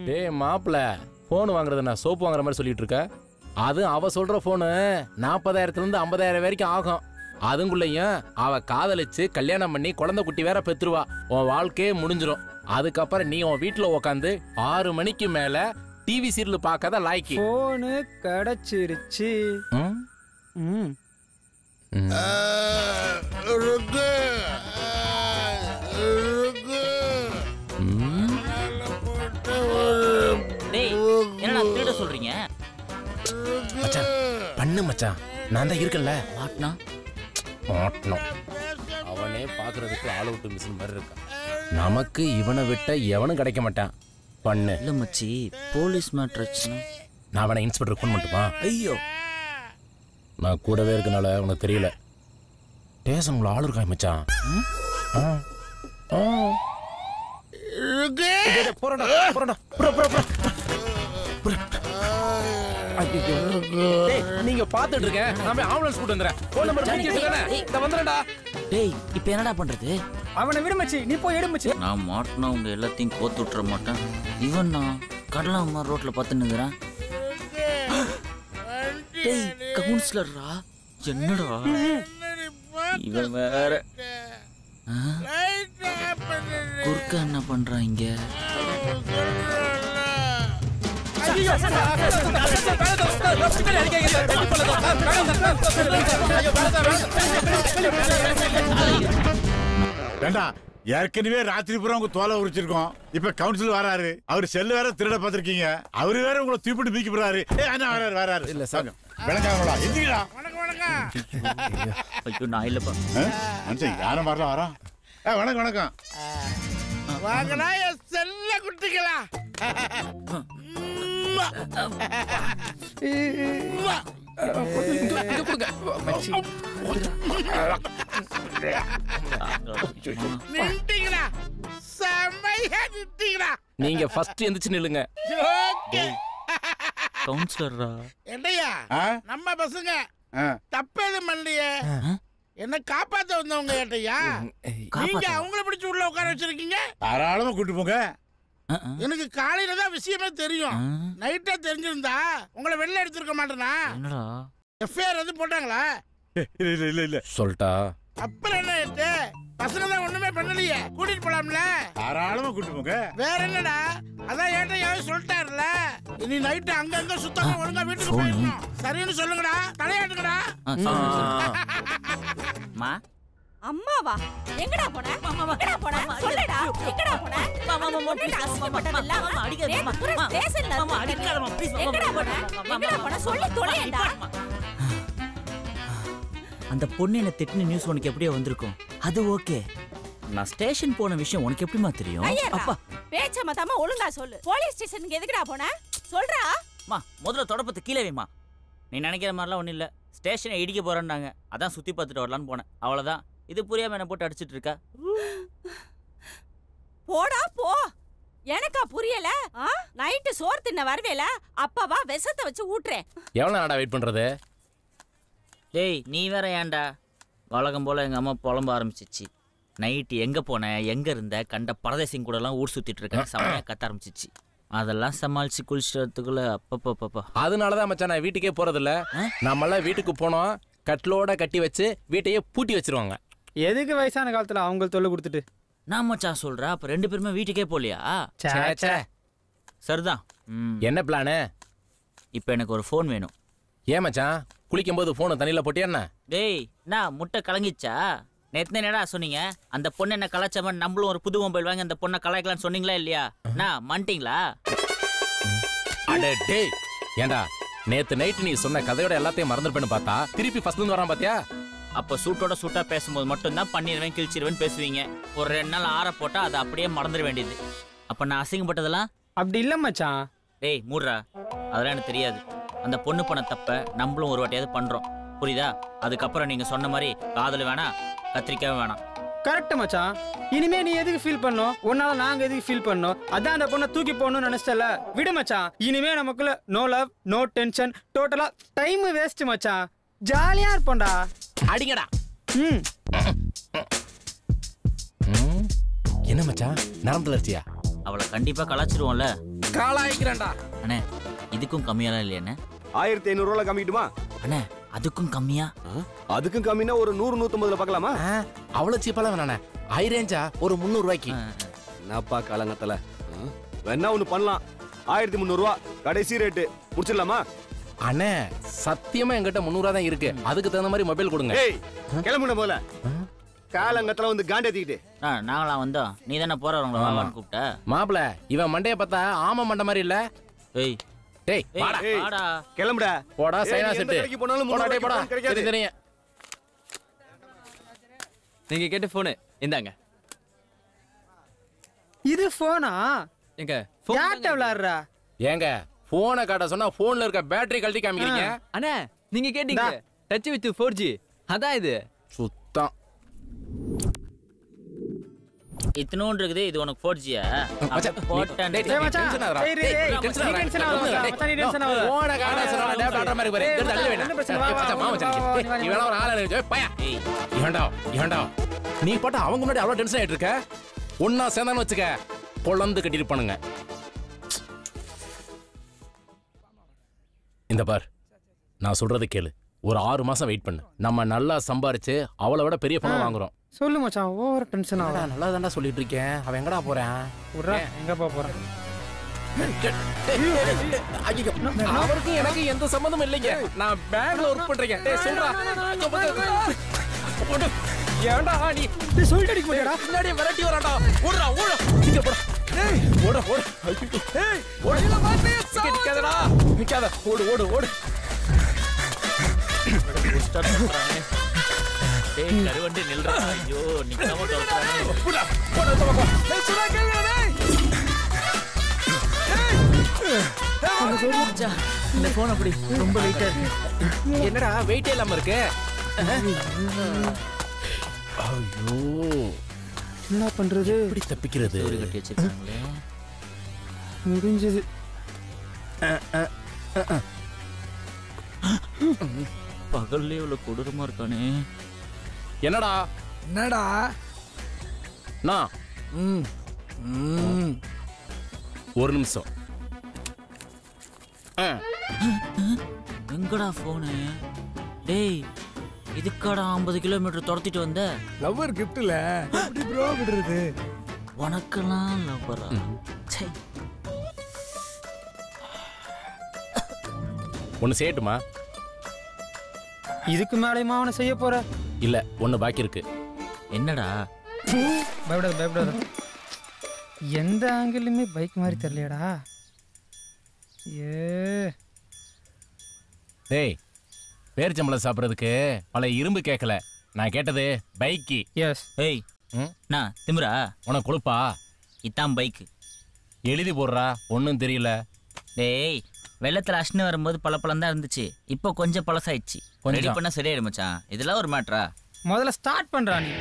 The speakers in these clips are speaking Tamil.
டேய் மாப்பிள ஃபோன் வாங்குறது நான் சோப்பு வாங்குற மாதிரி சொல்லிட்டு இருக்க அது அவ சொல்ற ஃபோனு நாற்பதாயிரத்துல இருந்து ஐம்பதாயிரம் வரைக்கும் ஆகும் அதுக்குள்ளேயும் அவ காதலிச்சு கல்யாணம் பண்ணி குழந்தை குட்டி வேற பெத்துருவா உன் வாழ்க்கையே முடிஞ்சிரும் அதுக்கப்புறம் நீ உன் வீட்டுல உக்காந்து ஆறு மணிக்கு மேல டிவி சீரியல் பார்க்காத லாய்க்கு போனு கிடைச்சிருச்சு ம்? ம் ம். ருக்கு ருக்கு ம். போட்டு ஒரு டேய் என்னடா திருட சொல்றீங்க மச்சான் பண்ணு மச்சான் நான் தான் இருக்கேன்ல மாட்டினா மாட்டணும் அவனே பாக்குறதுக்கு ஆல் அவுட் மிஷின் மாதிரி இருக்கான் நமக்கு இவனை விட்ட எவனும் கிடைக்க மாட்டான் பண்ணு இல்ல மச்சி போலீஸ் மேட்ரு நான் அவனை இன்ஸ்பெக்டர் ஃபோன் பண்ணட்டுமா ஐயோ நான் கூடவே இருக்கனால உனக்கு தெரியல ஸ்டேஷன்ல ஆள் இருக்கா மச்சான் ஆ. ஆ. ருக்கு டேய், டேய், போறேன்டா, போறேன்டா. புறா, புறா, புறா. புறா. ஐயையோ. டேய், நீங்க பாத்துட்டு இருக்க நான் போய் ஆம்புலன்ஸ் கூட்டு வந்துறேன் போன் நம்பர் ஜானி, முடிச்சு தானே டேய். இந்த வந்துறேன்டா டேய் இப்போ என்னடா பண்றது அவனை விடு மச்சி நீ போய் எடு மச்சி நான் மாட்டினா உங்க எல்லாத்தையும் கோத்து விட்டுற மாட்டேன் இவன் நான் கடலை அம்மா ரோட்ல பார்த்து நிற்கிறேன் டேய் கவுன்சிலர்ரா என்னடா இவன் வேற ஆ? குறுக்க என்ன பண்றான் இங்க ஏண்டா ஏற்கனவே ராத்திரி பூரா உங்க தோலை உரிச்சிருக்கோம் இப்ப கவுன்சில் வராரு அவர் செல்லு வேற திருட பார்த்திருக்கீங்க அவரு வேற உங்களை தூப்பிட்டு மீக்கி போறாரு ஏ அண்ணா வராரு வராரு இல்ல, சார். விளங்காங்களா எந்திரிடா வணக்கம் வணக்கம் ஐயோ நான் இல்லப்பா மனுஷன் யாரும் வரலாம் வரோம் ஏ வணக்கம் வணக்கம் வாங்கடா என் செல்ல குட்டிகளா நின்ட்டீங்களா செம்மையா நின்ட்டீங்களா நீங்க ஃபர்ஸ்ட் எந்திரிச்சு நில்லுங்க ஓகே கவுன்சிலர்ரா என்னையா ஆ? நம்ம பசங்க ஆ. தப்பு எதுவும் பண்ணலையே என்ன காப்பாத்த வந்தவங்க ஏட்டையா நீங்க காப்பாத்தவா? அவங்கள பிடிச்சு உள்ள உட்கார வச்சிருக்கீங்க தாராளமா கூட்டு போங்க அஹ், அஹ். எனக்கு காலையில தான் விஷயமே தெரியும் ஆ, நைட்டா தெரிஞ்சிருந்தா உங்களை வெளில எடுத்திருக்க மாட்டேனா என்னடா எஃப்ஐஆர் எதுவும் போட்டாங்களா இல்ல இல்ல இல்ல இல்ல சொல்லிட்டா அப்புறம் என்ன ஏட்டு பசங்க தான் ஒண்ணுமே பண்ணலையே கூட்டிட்டு போலாம்ல தாராளமா கூட்டு போங்க வேற என்னடா அதான் ஏட்டையாவே சொல்லிட்டாருல இனி நைட்டு அங்கங்க சுத்தமா ஒழுங்கா வீட்டுக்கு phone. போயிடணும் சரின்னு சொல்லுங்கடா தலையாட்டுங்கடா ஆ, சொல்லுங்க, சொல்லுங்க. அம்மா அம்மாவா எங்கடா போன எங்கடா போன சொல்லுடா எங்கடா போன அந்த பொண்ணுட்ட அசிங்கப்பட்டது இல்லாம நேத்து பூரா ஸ்டேஷன்ல இருந்தீங்க. எங்கடா போன எங்கடா போன சொல்லி தொலையேண்டா அந்த பொண்ணு என்ன திட்டின நியூஸ் உனக்கு எப்படியோ வந்திருக்கும் அது ஓகே நான் ஸ்டேஷன் போன விஷயம் உனக்கு எப்படிமா தெரியும் ஐயரா அப்பா பேச்ச மாத்தாம ஒழுங்கா சொல்லு போலீஸ் ஸ்டேஷனுக்கு எதுக்குடா போன சொல்றா அம்மா முதல்ல தொடப்பத்து கீழே வைம்மா நீ நினைக்கிற மாதிரிலாம் ஒன்றும் இல்லை ஸ்டேஷனை இடிக்க போறேன்னாங்க அதான் சுற்றி பார்த்துட்டு வரலான்னு போனேன் அவ்வளோதான் இது புரியாம என்ன போட்டு அடிச்சிட்டு இருக்கா போடா போ எனக்கா புரியல நைட்டு சோறு தின்ன வரவேல அப்பவா விஷத்தை வச்சு ஊட்டுறேன் எவ்வளவு நாடா வெயிட் பண்றது டேய் நீ வேற ஏன்டா வழக்கம் போல் எங்கள் அம்மா புலம்ப ஆரம்பிச்சிச்சு நைட்டு எங்கே போன எங்கே இருந்த கண்ட பரதேசிங்க கூடலாம் ஊர் சுற்றிட்டு இருக்கேன் செம்மையாக கத்த ஆரம்பிச்சிச்சு அதெல்லாம் சமாளித்து குளிச்சுறதுக்குள்ள அப்பப்பப்பப்பா அதனாலதான் மச்சான் நான் வீட்டுக்கே போறதில்ல ஆ? நம்மளாம் வீட்டுக்கு போனோம் கட்டிலோட கட்டி வச்சு வீட்டையே பூட்டி வச்சிருவாங்க எதுக்கு வயசான காலத்துல அவங்க தொல்லை கொடுத்துட்டு நான் மச்சான் சொல்கிறேன் அப்போ ரெண்டு பேருமே வீட்டுக்கே போகலையா சே, ச்சே, சே. ச்சே. சரிதான் ம் என்ன பிளானு இப்போ எனக்கு ஒரு ஃபோன் வேணும் ஏன் மச்சான் குளிக்கும் போது போனை தண்ணியில போட்டியா என்ன டேய் நான் முட்டை கலங்கிச்சா நேத்து என்னடா சொன்னீங்க அந்த பொண்ணு என்ன கலாச்சாரம் நம்மளும் ஒரு புது மொபைல் வாங்கி அந்த பொண்ணை கலாய்க்கலாம்னு சொன்னீங்களா இல்லையா நான் மன்ட்டிங்களா அட டேய் ஏண்டா நேத்து நைட் நீ சொன்ன கதையோட எல்லாத்தையும் மறந்துருப்பேன்னு பார்த்தா திருப்பி ஃபர்ஸ்ட்ல இருந்து வரான் பாத்தியா அப்போ சூட்டோட சூட்டா பேசும்போது மட்டும்தான் பண்ணிடுவேன் கிழிச்சிருவேன் பேசுவீங்க ஒரு ரெண்டு நாள் ஆற போட்டா அதை அப்படியே மறந்துட வேண்டியது அப்ப நான் அசிங்கப்பட்டதெல்லாம் அப்படி இல்ல மச்சான் டேய் மூடுறா அதெல்லாம் எனக்கு தெரியாது அந்த பொண்ணு பண்ண தப்ப நம்மளும் ஒரு வாட்டியாவது பண்றோம் புரியுதா அதுக்கப்புறம் நீங்க சொன்ன மாதிரி காதல் வேணாம் கத்திரிக்காயும் வேணாம் கரெக்ட் மச்சான் இனிமே நீ எதுக்கு ஃபீல் பண்ணோம் உன்னால நாங்க எதுக்கு ஃபீல் பண்ணோம் அதான் அந்த பொண்ணை தூக்கி போகணும்னு நினைச்சல விடு மச்சான் இனிமே நமக்குள்ள நோ லவ் நோ டென்ஷன் டோட்டலா டைம் வேஸ்ட் மச்சான் ஜாலியா இருப்போம்டா அடிங்கடா ம் ம், என்ன மச்சான் நரம்பு தளர்ச்சியா அவளை கண்டிப்பா கலாச்சிருவோம்ல காலாயிக்கிறேன்டா அண்ணே இதுக்கும் கம்மியாலாம் இல்லையாண்ணே ஆயிரத்தி ஐநூறு ரூபாய் காமிக்கட்டுமா அண்ணே அதுக்கும் கம்மியா அதுக்கும் கம்மினா ஒரு நூறு நூத்தம்பதுல பார்க்கலாமா ஆ, அவ்வளவு சீப்பாலாம் வேணாண்ணே ஹை ரேஞ்சா ஒரு முந்நூறு ரூபாய்க்கு என்னப்பா காலங்கத்துல ஆ? வேணா ஒண்ணு பண்ணலாம் ஆயிரத்தி முந்நூறு ரூபா கடைசி ரேட்டு முடிச்சிடலாமா அண்ணே சத்தியமா என்கிட்ட முந்நூறுவா தான் இருக்கு அதுக்கு தகுந்த மாதிரி மொபைல் கொடுங்க ஏய் கிளம்புன போல காலங்கத்துல வந்து காண்டேத்திக்கிட்டு ஆ நாங்களாம் வந்தோம் நீ தானே போறவங்கள வாவான்னு கூப்பிட்ட மாப்பிள இவன் மண்டைய பார்த்தா ஆமா மண்டை மாதிரி இல்ல ஏய் டேய் ஏய், வாடா ஏய். வாடா கிளம்புடா போடா ஏய், சைனா நீ எந்த செட்டு கடைக்கு போனாலும் போடா முந்நூறு டேய் போடா ரூபாய்க்கு கிடைக்காது. தெரியும் தெரியும் நீங்க கேட்ட போனு இந்தாங்க இது போனா எங்க யார்கிட்ட விளையாடுறா ஏங்க போனை காட்ட சொன்னா போன்ல இருக்க பேட்டரி கழட்டி காமிக்கிறீங்க அண்ணா நீங்க கேட்டீங்க டச் வித் ஃபோர் ஜி அதான் இது சுத்தம் இத்தனோண்டு இருக்குது இது உனக்கு ஃபோர் ஜியா மச்சான், போட்டேன் டேய், டேய் டேய், மச்சான், tension ஆகுறா. டேய், டேய், டேய், டேய், tension நீ ஆகுறா. tension ஆகாத மச்சான், டேய், மச்சான், நீ tension ஆகாத. போனை காட்ட சொன்னா டேப் ஆடுற மாதிரி பாரு. டேய், எடுத்து அள்ளி வைடா. ஒண்ணும் பிரச்சனை இல்ல, ஏய், வா, மச்சான், வா, வா, மச்சான். வா, ஏய், வா, நீ வா, வேணா ஒரு ஆளை அனுப்பிச்சு வை, பையா. ஏய் ஏன்டா ஏன்டா நீ பாட்டு அவங்க முன்னாடி அவ்வளவு டென்ஷன் ஆயிட்டு இருக்க ஒன்னா சேர்ந்தான்னு வச்சுக்க பொழந்து கட்டிருப்பானுங்க இந்த பார் நான் சொல்றது கேளு ஒரு ஆறு மாசம் வெயிட் பண்ணு நம்ம நல்லா சம்பாரிச்சு அவளை விட பெரிய பணம் வாங்குறோம் சொல்லு மச்சான் ஓவர் டென்ஷன் ஆகுறா நல்லா தான்டா சொல்லிட்டு இருக்கேன் அவன் எங்கடா போறான் விட்றா எங்கப்பா போறான் ஐயோ, அவருக்கும் எனக்கு எந்த சம்மந்தமும் இல்லைங்க நான் பேங்க்ல ஒர்க் பண்றேன் டேய் சொல்றா ஓடு. ஏன்டா நீ டேய் சொல்லிட்டு அடிக்க மாட்டியாடா பின்னாடி விரட்டி வரான்டா ஓடுறா ஓடு இங்க போடா ஏய் ஓட ஓடு ஐயோ ஏய் ஓடில மாட்டே நிக்காதடா நிக்காத ஓடு ஓடு ஓடு டேய் கருவண்டி நில்றா ஐயோ நிக்காம தொலைறானே போடா போடா இந்த பக்கம் டேய் சுடா கேளுடா டேய் இந்த போன் அப்படி ரொம்ப வெயிட்டா இருக்கு என்னடா வெயிட்டே இல்லாம இருக்கு ஐயோ என்ன பண்றது எப்படி தப்பிக்கிறது ஒரு கட்டி வச்சிருக்காங்களே முடிஞ்சது பகல்லே இவ்வளவு கொடூரமா இருக்கானே என்னடா என்னடா நான் ஒரு நிமிஷம் ஆ, எங்கடா போனு டேய் இதுக்காடா ஐம்பது கிலோமீட்டர் துரத்திட்டு வந்த லவ்வர் கிஃப்ட்ல எப்படி ப்ரோ விடுறது உனக்கெல்லாம் லவ்வரா சே ஒண்ணு செய்யட்டுமா இதுக்கு மேலேயுமா அவனை செய்ய போற இல்ல ஒண்ணு பாக்கி இருக்கு என்னடா பயப்படாத பயப்படாத எந்த ஆங்கிளுமே பைக் மாதிரி தெரியலையாடா ஏ டேய் பேரிச்சம்பளம் சாப்பிட்றதுக்கு பல இரும்பு கேட்கல நான் கேட்டது பைக்கி எஸ் ஏய் ம்? நான் திமிரா உனக்கு கொழுப்பா இதான் பைக்கு எழுதி போடுறா ஒன்றும் தெரியல டேய் வெள்ளத்துல அஷ்னு வரும்போது பளபளன்னு தான் இருந்துச்சு இப்போ கொஞ்சம் பழசாயிடுச்சு கொஞ்சம். ரெடி பண்ணா சரியாயிடும் மச்சான் இதெல்லாம் ஒரு மேட்ரா முதல்ல ஸ்டார்ட் பண்றா நீ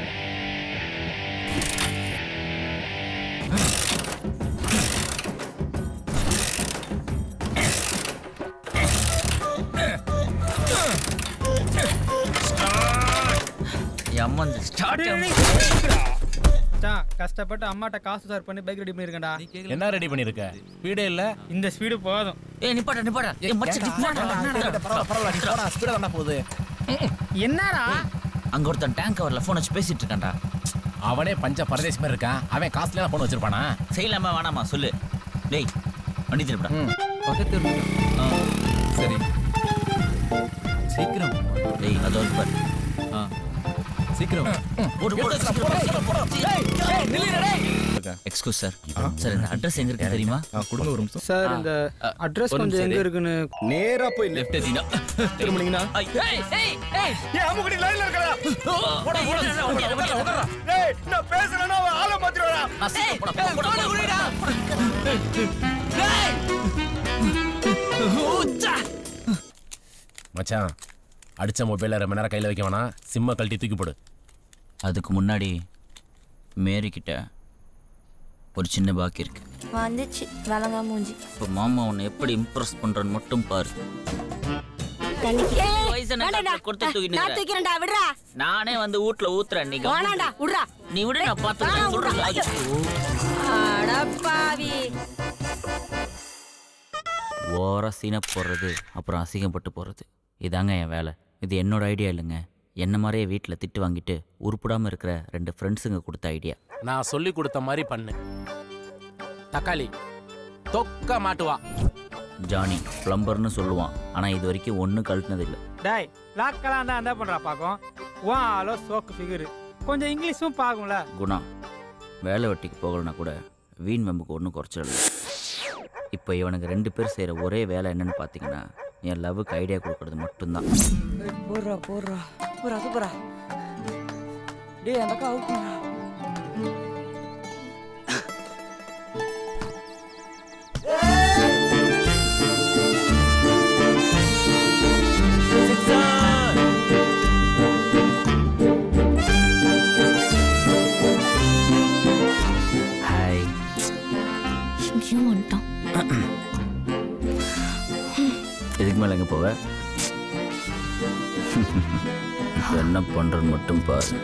அம்மா இந்த ஸ்டார்ட் மச்சான், கஷ்டப்பட்டு அம்மாட்ட காசு சார் பண்ணி பைக் ரெடி பண்ணிருக்கேன்டா என்ன ரெடி பண்ணிருக்க வீடே இல்ல இந்த ஸ்பீடு போதும் ஏய் நிப்பாடா நிப்பாடா ஏய் மச்சான் நிப்பாடா ஸ்பீடா தானே போகுது என்னடா அங்க ஒருத்தன் டேங்க் கவர்ல ஃபோன் வச்சு பேசிட்டு இருக்கான்டா அவனே பஞ்ச பரதேசி மாதிரி இருக்கான் அவன் காஸ்ட்லியான போன் வச்சிருப்பானா செய்யலாமா வேணாமா சொல்லு டேய் வண்டி திருப்படா பக்கத்து room. ஆ, சரி சீக்கிரம் டேய் அது ஒரு பாரு ஆ சீக்கிரம் போடு போடு எக்ஸ்கூஸ் சார் சார் இந்த அட்ரஸ் எங்க இருக்கு தெரியுமா கொடுங்க ஒரு நிமிஷம் சார் இந்த அட்ரஸ் ஒரு கொஞ்சம் நிமிஷம் எங்க இரு. இருக்குன்னு நேரா போய் லெஃப்ட் எதினா திரும்பினீங்கன்னா ஏய் ஏய் ஏய் ஏன் அம்முக்குட்டி லைன்ல இருக்கடா டேய் நான் பேசுறேன்னா அவன் ஆளை மாத்திடுவாடா நான் சீக்கிரம் போடா போடா போடா மச்சான் அடிச்ச மொபைல ரொம்ப நேரம் கையில வைக்க வேணாம் சிம்ம கழட்டி தூக்கி போடு அதுக்கு முன்னாடி மேரி கிட்ட ஒரு சின்ன பாக்கி இருக்கு வந்துச்சு வழங்கா மூஞ்சி இப்போ மாமா உன்னை எப்படி இம்ப்ரெஸ் பண்றன்னு மட்டும் பாரு வயசான காலத்துல கொடுத்து தூக்கிட்டு நான் இருக்கிற. தூக்கிறேன்டா விடுறா நானே வந்து வீட்ல ஊத்துறேன் நீங்க வேணாண்டா விடுறா நீ விடு நான் ஆ, பார்த்து விட்றா. சொல்றேன் அடப்பாவி சீனை போடுறது அப்புறம் அசிங்கப்பட்டு போகிறது இதாங்க என் வேலை இது என்னோட ஐடியா இல்லைங்க என்ன மாதிரியே வீட்டில் திட்டு வாங்கிட்டு உருப்படாமல் இருக்கிற ரெண்டு ஃப்ரெண்ட்ஸுங்க கொடுத்த ஐடியா நான் சொல்லி கொடுத்த மாதிரி பண்ணு தக்காளி தொக்க மாட்டுவா ஜானி ப்ளம்பர்னு சொல்லுவான் ஆனால் இது வரைக்கும் ஒன்றும் கழட்டினது இல்லை டேய் லாக்கெல்லாம் தான் என்ன பண்றா பாக்கும் வா ஆளோ சோக்கு ஃபிகரு கொஞ்சம் இங்கிலீஷும் பாக்கும்ல குணா வேலை வெட்டிக்கு போகலனா கூட வீண் வெம்புக்கு ஒன்றும் குறைச்சல் இல்லை இப்போ இவனுக்கு ரெண்டு பேர் செய்கிற ஒரே வேலை என்னன்னு பார்த்தீங்கன்னா என் லவ்வுக்கு ஐடியா கொடுக்கறது மட்டும்தான் போடுறா போடுறா போறா சூப்பரா டேய் அந்த அக்கா அவுட் பண்ணுறா ஹாய் இங்கேயும் வந்துட்டான் இதுக்கு மேலே எங்கே போவ இப்ப என்ன பண்ணுறன்னு மட்டும் பாரு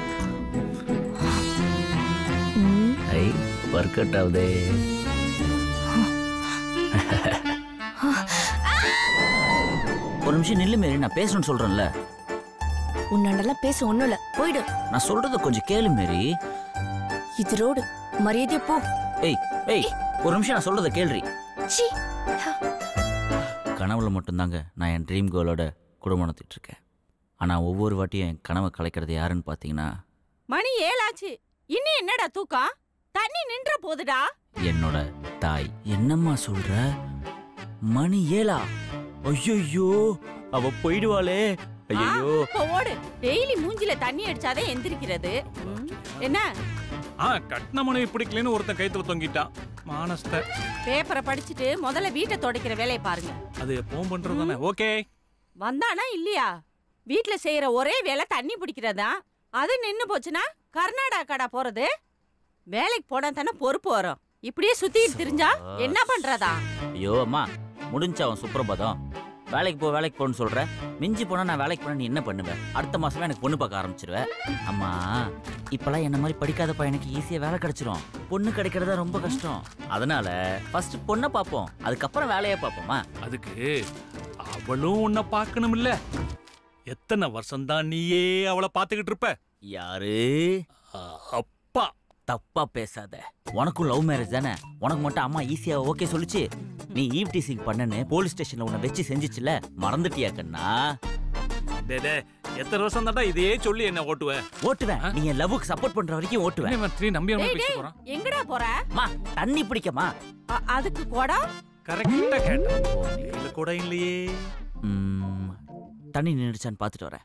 ஐ ஒர்க் அவுட் ஆகுதே ஒரு நிமிஷம் நில்லு மேரி நான் பேசணும்னு சொல்றேன்ல உன்னாண்டெல்லாம் பேச ஒண்ணும் இல்ல போயிடு நான் சொல்றத கொஞ்சம் கேளு மேரி இது ரோடு மரியாதையா போ ஏய் ஏய் ஒரு நிமிஷம் நான் சொல்றத கேள்றி சீ கனவுல மட்டும்தாங்க நான் என் ட்ரீம் கேர்ளோட குடும்பம் நடத்திட்டு இருக்கேன் ஆனால் ஒவ்வொரு வாட்டியும் என் கனவை கலைக்கிறது யாருன்னு பார்த்தீங்கன்னா மணி ஏழாச்சு இன்னும் என்னடா தூக்கம் தண்ணி நின்ற போதுடா என்னோட தாய் என்னம்மா சொல்ற மணி ஏழா ஐயோ அவ போயிடுவாளே ஐயோ இப்ப ஓடு டெய்லி மூஞ்சில தண்ணி அடிச்சாதான் எந்திரிக்கிறது ம், என்ன ஆ கட்டின மனைவி பிடிக்கலன்னு ஒருத்தன் கைத்துல தொங்கிட்டான் மானஸ்த பேப்பரை படிச்சுட்டு முதல்ல வீட்டை துடைக்கிற வேலையை பாருங்க அது எப்பவும் பண்றதுதானே ஓகே வந்தானா இல்லையா வீட்ல செய்யற ஒரே வேலை தண்ணி பிடிக்கிறதா அது நின்னு போச்சுன்னா கர்நாடகாடா போறது வேலைக்கு போனா தானே பொறுப்பு வரும் இப்படியே சுத்திட்டு திரிஞ்சா என்ன பண்றதா ஐயோ அம்மா முடிஞ்சா அவன் சுப்பிரபாதம் வேலைக்கு போ வேலைக்கு போன்னு சொல்ற மிஞ்சி போனா நான் வேலைக்கு போனா நீ என்ன பண்ணுவ அடுத்த மாசமே எனக்கு பொண்ணு பார்க்க ஆரம்பிச்சிருவேன் அம்மா இப்பெல்லாம் என்ன மாதிரி படிக்காத பையனுக்கு ஈஸியா வேலை கிடைச்சிரும் பொண்ணு கிடைக்கிறதா ரொம்ப கஷ்டம் அதனால ஃபர்ஸ்ட் பொண்ணை பார்ப்போம் அதுக்கப்புறம் வேலையை பார்ப்போமா அதுக்கு அவளும் உன்னை பார்க்கணும் இல்ல எத்தனை வருஷம் தான் நீயே அவளை பார்த்துக்கிட்டு இருப்ப யாரு ஆ, அப்பா தப்பா பேசாத உனக்கும் லவ் மேரேஜ் தானே உனக்கு மட்டும் அம்மா ஈஸியா ஓகே சொல்லுச்சு நீ ஈவ் டீசிங் பண்ணனு போலீஸ் ஸ்டேஷன்ல உன்னை வச்சு செஞ்சுச்சுல மறந்துட்டியா கண்ணா டே டே எத்தனை வருஷம் தாண்டா இதையே சொல்லி என்ன ஓட்டுவ ஓட்டுவேன் நீ என் லவ்வுக்கு சப்போர்ட் பண்ற வரைக்கும் ஓட்டுவேன் என்ன த்ரீ நம்பி டேய், பேச டேய், போறான் எங்கடா போற அம்மா தண்ணி பிடிக்கமா அ- அதுக்கு குடம் கரெக்டா கேட்டான் கையில கூட இல்லையே ம், தண்ணி நின்றுச்சான்னு பார்த்துட்டு வரேன்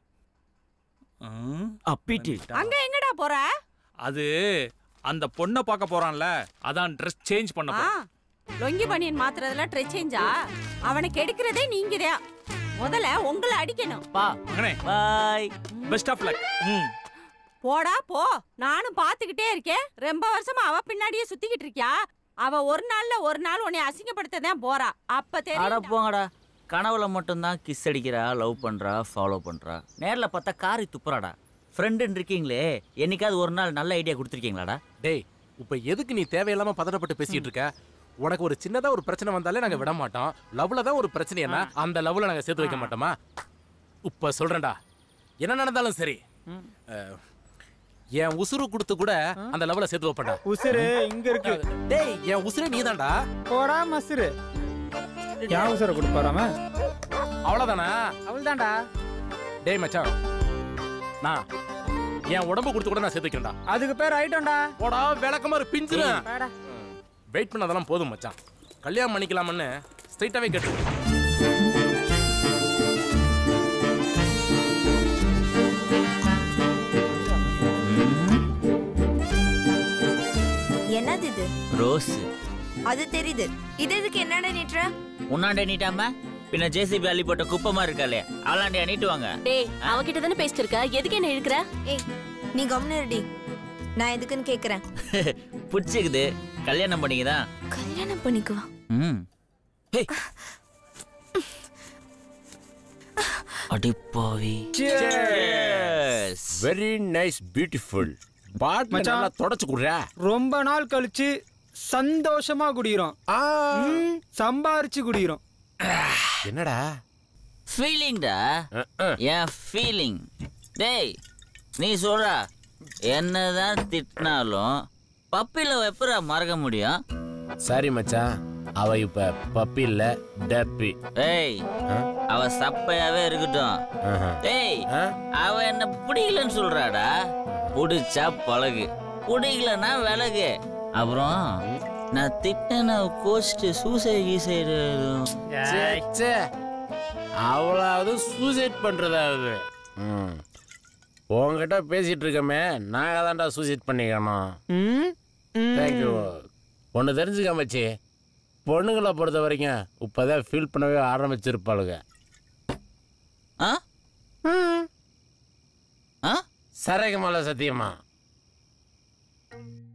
ம், அப்பிட்டு அங்க எங்கடா போற அது அந்த பொண்ணை பார்க்க போறான்ல அதான் ட்ரெஸ் சேஞ்ச் பண்ண ஆ, போறான். லொங்கி பனியன் மாத்துறதுல ட்ரெஸ் சேஞ்சா அவனை கெடுக்கிறதே நீங்கதான் முதல்ல உங்களை அடிக்கணும் பா மகனே பாய் பெஸ்ட் ஆஃப் லக் ம் போடா போ நானும் பாத்துக்கிட்டே இருக்கேன் ரொம்ப வருஷமா அவ பின்னாடியே சுத்திக்கிட்டு இருக்கியா அவ ஒரு நாள்ல ஒரு நாள் உன்னை அசிங்கப்படுத்ததான் போறா அப்ப அட தெரியும் போங்கடா கனவுல மட்டும்தான் கிஸ் அடிக்கிறா லவ் பண்றா ஃபாலோ பண்றா நேர்ல பார்த்தா காரி துப்புறாடா ஃப்ரெண்டுன்னு இருக்கீங்களே என்னைக்காவது ஒரு நாள் நல்ல ஐடியா கொடுத்துருக்கீங்களாடா டேய் இப்ப எதுக்கு நீ தேவையில்லாம பதட்டப்பட்டு பேசிட்டு இருக்க உனக்கு ஒரு சின்னதா ஒரு பிரச்சனை வந்தாலே நாங்க விட மாட்டோம் லவ்ல தான் ஒரு பிரச்சனைனா அந்த லவ்ல நாங்க சேர்த்து வைக்க மாட்டோமா இப்ப சொல்றேன்டா என்ன நடந்தாலும் சரி அஹ், என் உசுறு கொடுத்து கூட அந்த லவ்ல சேர்த்து வைப்பேன்டா உசுரு இங்க இருக்கு டேய் என் உசுரே நீதான்டா போடா மசுரு ஏன் உசுரை கொடுப்பாராம அவ்வளவுதானா அவள் தான்டா டேய் மச்சான் நான் என் உடம்பு கொடுத்து கூட நான் சேர்த்து வைக்கிறேன்டா அதுக்கு பேர் ஐட்டம்டா போடா விளக்கமா ஒரு பிஞ்சிரும் வாடா. வெயிட் பண்ணதெல்லாம் போதும் மச்சான் கல்யாணம் பண்ணிக்கலாம்னு ஸ்ட்ரைட்டாவே கேட்டு என்னது இது ரோஸ் அது தெரியுது இது எதுக்கு என்னடா நீட்டுற உன்னாண்டே நீட்டாம பின்ன ஜேசிபி அள்ளி போட்ட குப்பமா இருக்காளே அவளாண்டியா நீட்டுவாங்க டேய் அவகிட்ட தானே பேசிட்டு இருக்க எதுக்கு என்ன இழுக்கிற ஏய் நீ கம்னு இருடி நான் எதுக்குன்னு கேக்குறேன் பிடிச்சிக்குது கல்யாணம் பண்ணிக்கதான் கல்யாணம் பண்ணிக்குவா ம் ஹேய். அடிப்பாவி Cheers. Very nice beautiful bottle மச்சான். நல்லா தொடச்சு குடுறா ரொம்ப நாள் கழிச்சு சந்தோஷமா குடிக்கிறோம் ம், சம்பாரிச்சு குடிக்கிறோம் என்னடா ஃபீலிங்டா என் ஃபீலிங் டேய் நீ சொல்றா என்னதான் திட்டினாலும் பப்பில எப்படா மறக்க முடியும் சாரி மச்சான் அவ இப்ப பப்பி இல்ல டப்பி ஏய் அவ சப்பையாவே இருக்கட்டும் ஏய் அவ என்ன பிடிக்கலன்னு சொல்றாடா பிடிச்சா பழகு பிடிக்கலன்னா விலகு அப்புறம் நான் திட்டின கோச்சிட்டு சூசைடு கீசைடு ச்சே, ச்சே. அவளாவது சூசைட் பண்றதாவது ம். உன்கிட்ட பேசிட்டு இருக்கமே நாங்க தான்டா சூசைட் பண்ணிக்கணும் தேங்க்யூ ஒன்று தெரிஞ்சுக்க மச்சி பொண்ணுங்களை பொறுத்த வரைக்கும் இப்போதான் ஃபீல் பண்ணவே ஆரம்பிச்சிருப்பாளுங்க ஆ ஆ சரக்கு மேல சத்தியமா